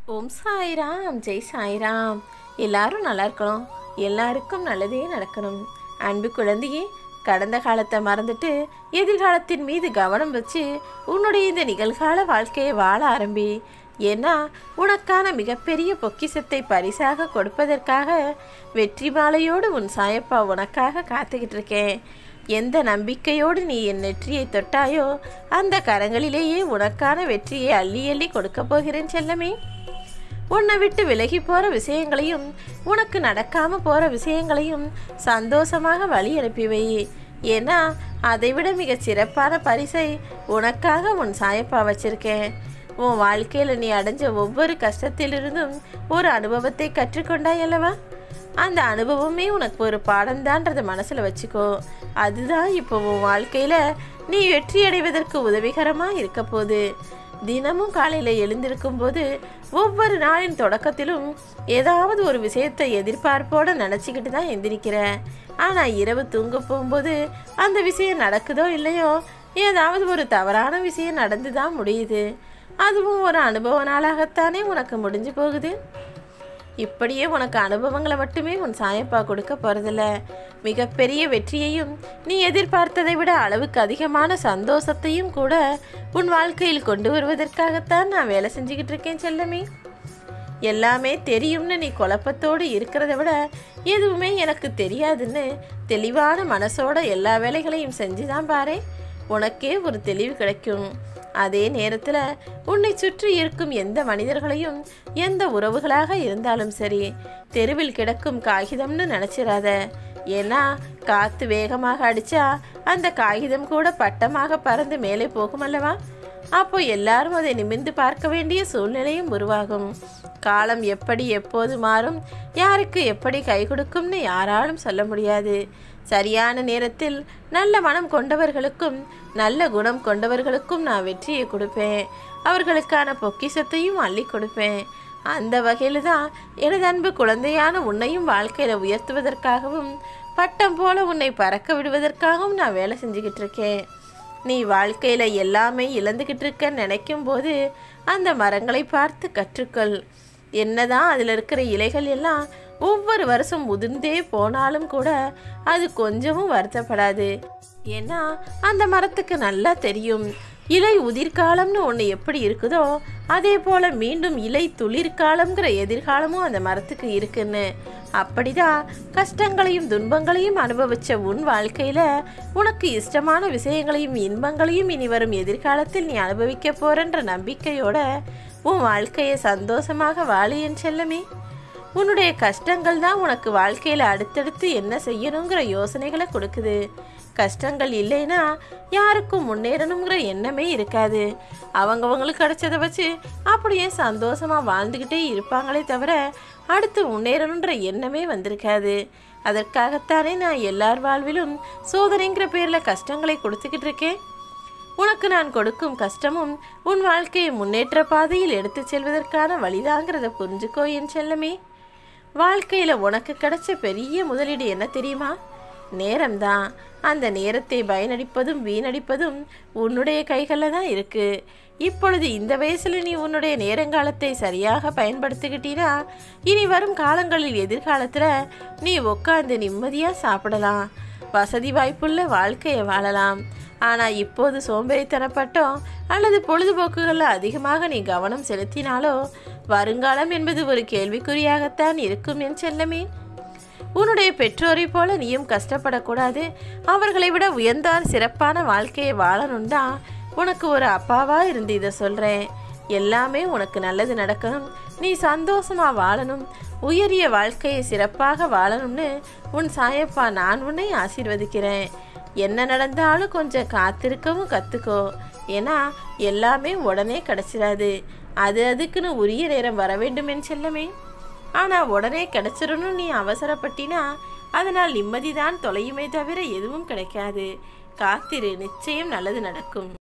ஓம் சாய்ராம் ஜெய் சாய்ராம் எல்லாரும் நல்லா இருக்கணும் எல்லாருக்கும் நல்லதே நடக்கணும் அன்பு குழந்தையே கடந்த காலத்தை மறந்துட்டு எதிர்காலத்தின் மீது கவனம் வச்சு உன்னுடைய இந்த நிகழ்கால வாழ்க்கையை வாழ ஆரம்பி ஏன்னா உனக்கான மிகப்பெரிய பொக்கிஷத்தை பரிசாக கொடுப்பதற்காக வெற்றி மாலையோடு உன் சாயப்பா உனக்காக காத்துக்கிட்டு இருக்கேன் எந்த நம்பிக்கையோடு நீ என் நெற்றியை தொட்டாயோ அந்த கரங்களிலேயே உனக்கான வெற்றியை அள்ளி அள்ளி கொடுக்கப் போகிறேன் செல்லமே உன்னை விட்டு விலகி போகிற விஷயங்களையும் உனக்கு நடக்காம போகிற விஷயங்களையும் சந்தோஷமாக வழி அனுப்பி வை ஏன்னா அதைவிட மிகச் சிறப்பான பரிசை உனக்காக உன் சாயப்பா வச்சிருக்கேன் உன் வாழ்க்கையில் நீ அடைஞ்ச ஒவ்வொரு கஷ்டத்திலிருந்தும் ஒரு அனுபவத்தை கற்றுக்கொண்டாய் அல்லவா அந்த அனுபவமே உனக்கு ஒரு பாடம்தான்றதை மனசில் வச்சுக்கோ அதுதான் இப்போ உன் வாழ்க்கையில் நீ வெற்றி அடைவதற்கு உதவிகரமாக இருக்க போகுது தினமும் காலையில் எழுந்திருக்கும் போது ஒவ்வொரு நாளின் தொடக்கத்திலும் ஏதாவது ஒரு விஷயத்தை எதிர்பார்ப்போடு நினச்சிக்கிட்டு தான் எந்திரிக்கிற ஆனால் இரவு தூங்க போகும்போது அந்த விஷயம் நடக்குதோ இல்லையோ ஏதாவது ஒரு தவறான விஷயம் நடந்து தான் முடியுது அதுவும் ஒரு அனுபவ நாளாகத்தானே உனக்கு முடிஞ்சு போகுது இப்படியே உனக்கு அனுபவங்களை மட்டுமே உன் சாயப்பா கொடுக்க போகிறதில்ல மிகப்பெரிய வெற்றியையும் நீ எதிர்பார்த்ததை விட அளவுக்கு அதிகமான சந்தோஷத்தையும் கூட உன் வாழ்க்கையில் கொண்டு வருவதற்காகத்தான் நான் வேலை செஞ்சுக்கிட்டு இருக்கேன் செல்லமே எல்லாமே தெரியும்னு நீ குழப்பத்தோடு இருக்கிறத விட எதுவுமே எனக்கு தெரியாதுன்னு தெளிவான மனசோட எல்லா வேலைகளையும் செஞ்சு தான் பாரு உனக்கே ஒரு தெளிவு கிடைக்கும் அதே நேரத்தில் உன்னை சுற்றி இருக்கும் எந்த மனிதர்களையும் எந்த உறவுகளாக இருந்தாலும் சரி தெருவில் கிடக்கும் காகிதம்னு நினச்சிடாத ஏன்னா காற்று வேகமாக அடித்தா அந்த காகிதம் கூட பட்டமாக பறந்து மேலே போகும் அல்லவா அப்போ எல்லாரும் அதை நிமிர்ந்து பார்க்க வேண்டிய சூழ்நிலையும் உருவாகும் காலம் எப்படி எப்போது மாறும் யாருக்கு எப்படி கை கொடுக்கும்னு யாராலும் சொல்ல முடியாது சரியான நேரத்தில் நல்ல மனம் கொண்டவர்களுக்கும் நல்ல குணம் கொண்டவர்களுக்கும் நான் வெற்றியை கொடுப்பேன் அவர்களுக்கான பொக்கிஷத்தையும் அள்ளி கொடுப்பேன் அந்த வகையில் தான் எனது அன்பு குழந்தையான உன்னையும் வாழ்க்கையில் உயர்த்துவதற்காகவும் பட்டம் போல உன்னை பறக்க விடுவதற்காகவும் நான் வேலை செஞ்சுக்கிட்டு இருக்கேன் நீ வாழ்க்கையில் எல்லாமே இழந்துக்கிட்டு இருக்கன்னு நினைக்கும் போது அந்த மரங்களை பார்த்து கற்றுக்கொள் என்னதான் அதில் இருக்கிற இலைகள் எல்லாம் ஒவ்வொரு வருஷம் உதிர்ந்தே போனாலும் கூட அது கொஞ்சமும் வருத்தப்படாது ஏன்னா அந்த மரத்துக்கு நல்லா தெரியும் இலை உதிர்காலம்னு ஒன்று எப்படி இருக்குதோ அதே போல் மீண்டும் இலை துளிர்காலம்ங்கிற எதிர்காலமும் அந்த மரத்துக்கு இருக்குன்னு அப்படிதான் கஷ்டங்களையும் துன்பங்களையும் அனுபவிச்ச உன் வாழ்க்கையில் உனக்கு இஷ்டமான விஷயங்களையும் இன்பங்களையும் இனி வரும் எதிர்காலத்தில் நீ அனுபவிக்க போறன்ற நம்பிக்கையோட உன் வாழ்க்கையை சந்தோஷமாக வாழி என் செல்லமே உன்னுடைய கஷ்டங்கள் தான் உனக்கு வாழ்க்கையில் அடுத்தடுத்து என்ன செய்யணுங்கிற யோசனைகளை கொடுக்குது கஷ்டங்கள் இல்லைன்னா யாருக்கும் முன்னேறணுங்கிற எண்ணமே இருக்காது அவங்கவங்களுக்கு கிடைச்சதை வச்சு அப்படியே சந்தோஷமாக வாழ்ந்துக்கிட்டே இருப்பாங்களே தவிர அடுத்து முன்னேறணுன்ற எண்ணமே வந்திருக்காது அதற்காகத்தானே நான் எல்லார் வாழ்விலும் சோதனைங்கிற பேரில் கஷ்டங்களை கொடுத்துக்கிட்டு இருக்கேன் உனக்கு நான் கொடுக்கும் கஷ்டமும் உன் வாழ்க்கையை முன்னேற்ற பாதையில் எடுத்துச் செல்வதற்கான வழிதாங்கிறத புரிஞ்சுக்கோ என் செல்லமே வாழ்க்கையில் உனக்கு கிடைச்ச பெரிய முதலீடு என்ன தெரியுமா நேரம்தான் அந்த நேரத்தை பயனடிப்பதும் வீணடிப்பதும் உன்னுடைய கைகளில் தான் இருக்குது இப்பொழுது இந்த வயசில் நீ உன்னுடைய நேரங்காலத்தை சரியாக பயன்படுத்திக்கிட்டீனா இனி வரும் காலங்களில் எதிர்காலத்தில் நீ உட்காந்து நிம்மதியாக சாப்பிடலாம் வசதி வாய்ப்புள்ள வாழ்க்கையை வாழலாம் ஆனால் இப்போது சோம்பேறித்தனப்பட்டோ அல்லது பொழுதுபோக்குகளில் அதிகமாக நீ கவனம் செலுத்தினாலோ வருங்காலம் என்பது ஒரு கேள்விக்குறியாகத்தான் இருக்கும் என் செல்லமே உன்னுடைய பெற்றோரை போல நீயும் கஷ்டப்படக்கூடாது அவர்களை விட உயர்ந்தால் சிறப்பான வாழ்க்கையை வாழணும்டா உனக்கு ஒரு அப்பாவா இருந்து இதை சொல்கிறேன் எல்லாமே உனக்கு நல்லது நடக்கணும் நீ சந்தோஷமா வாழணும் உயரிய வாழ்க்கையை சிறப்பாக வாழணும்னு உன் சாயப்பா நான் உன்னை ஆசீர்வதிக்கிறேன் என்ன நடந்தாலும் கொஞ்சம் காத்திருக்கவும் கற்றுக்கோ ஏன்னா எல்லாமே உடனே கிடச்சிடாது அது அதுக்குன்னு உரிய நேரம் வர வேண்டும் என் செல்லமே ஆனால் உடனே கிடச்சிடணும் நீ அவசரப்பட்டினா அதனால் நிம்மதிதான் தொலையுமே தவிர எதுவும் கிடைக்காது காத்திரு நிச்சயம் நல்லது நடக்கும்